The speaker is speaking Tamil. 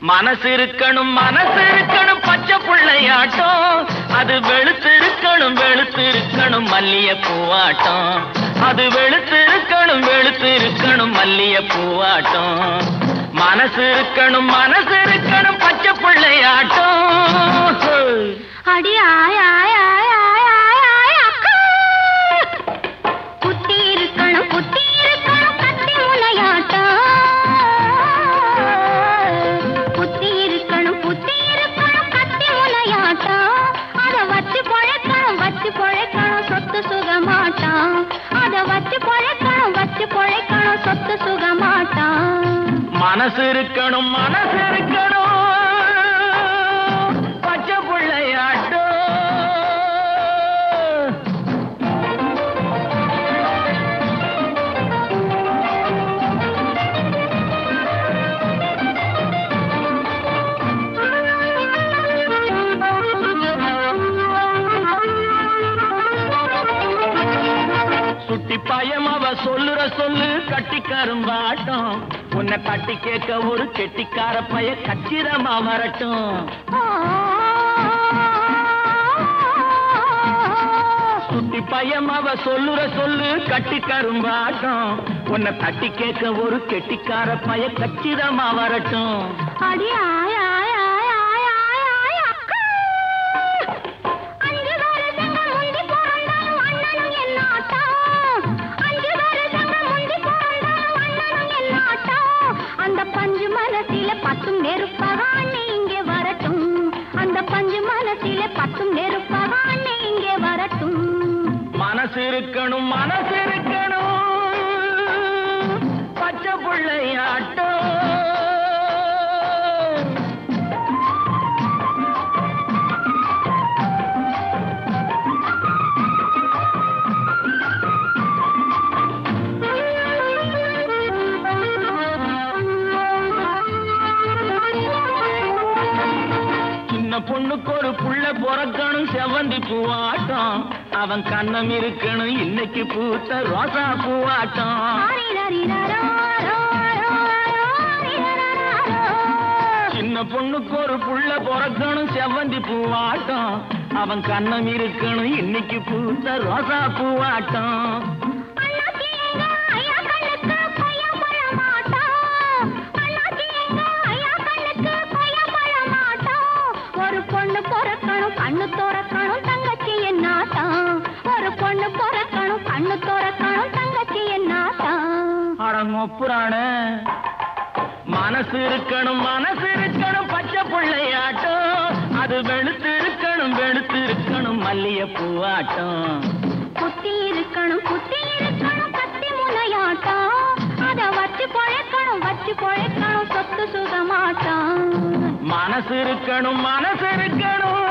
மனசு இருக்கணும் மனசு இருக்கணும் பச்சை பிள்ளையாட்டம் அது வெளுத்து இருக்கணும் வெளுத்து இருக்கணும் மல்லிய பூவாட்டம் அது வெளுத்து இருக்கணும் வெளுத்து இருக்கணும் மல்லிய பூவாட்டம் மனசு இருக்கணும் மனசு இருக்கணும் பச்சை பிள்ளையாட்டம் அடி ஆய் ஆய் ஆய் ஆய் ஆய் ஆய் அக்கா குத்தி இருக்கணும் குத்தி இருக்கணும் கத்தி முனையாட்டம் குத்தி இருக்கணும் குத்தி இருக்கணும் கத்தி முனையாட்டம் அத வச்சு பொழைக்கணும் வச்சு பொழைக்கணும் சொத்து சுகமாட்டம் அத வச்சு பொழைக்கணும் வச்சு பொழைக்கணும் சொத்து சுகமாட்டம் மனசு இருக்கணும் மனசு இருக்கணும் பச்சை பிள்ளையாட்டம் சுட்டி பயம் அவ சொல்லுற சொல்லு கட்டி கரும்பாட்டம் உன்னை தட்டி கேட்க ஒரு கெட்டிக்கார பைய கச்சிதமா வரட்டும் சுட்டி பையம் அவ சொல்லுற சொல்லு கட்டி கரும்பாட்டம் உன்னை தட்டி கேட்க ஒரு கெட்டிக்கார பைய கச்சிதமா வரட்டும் அடி ஆய் ஆய் ஆய் ஆய் ஆய் ஆய் அக்கா அஞ்சு வருஷங்க முந்தி பிறந்தாலும் அண்ணனும் என்னாட்டம் அஞ்சு வருஷங்க முந்தி பிறந்தாலும் அண்ணனும் என்னாட்டம் அந்த பஞ்சு மனசில பத்தும் நெருப்பாக அண்ணே இங்கே வரட்டும் அந்த பஞ்சு மனசில பத்தும் நெருப்பாக அண்ணே இங்கே வரட்டும் மனசு இருக்கணும் மனசு இருக்கணும் பச்சை பிள்ளையாட்டம் சின்ன பொண்ணுக்கு ஒரு புள்ள பிறக்கணும் செவந்தி பூவாட்டம் அவன் கண்ணம் இருக்கணும் இன்னைக்கு பூத்த ரோசா பூவாட்டம் சின்ன பொண்ணுக்கு ஒரு புள்ள பிறக்கணும் செவந்தி பூவாட்டம் அவன் கண்ணம் இருக்கணும் இன்னைக்கு பூத்த ரோசா பூவாட்டம் அண்ணாச்சி எங்க ஐயா கண்ணுக்கு பையன் பழ மாட்டான் அண்ணாச்சி எங்க ஐயா கண்ணுக்கு பையன் பழ மாட்டான் ஒரு பொண்ணு பிறக்கணும் கண்ணு திறக்கணும் தங்கச்சி என்னாட்டம் ஒரு பொண்ணு பிறக்கணும் கண்ணு திறக்கணும் தங்கச்சி என்னாட்டம் அடங்கொப்புறான மனசு இருக்கணும் மனசு இருக்கணும் பச்சை பிள்ளையாட்டம் அது வெளுத்து இருக்கணும் வெளுத்து இருக்கணும் மல்லிய பூவாட்டம் குத்தி இருக்கணும் குத்தி இருக்கணும் கத்தி முனையாட்டம் அத வச்சு பொழைக்கணும் வச்சு பொழைக்கணும் சொத்து சுகமாட்டம் மனசு இருக்கணும் மனசு இருக்கணும்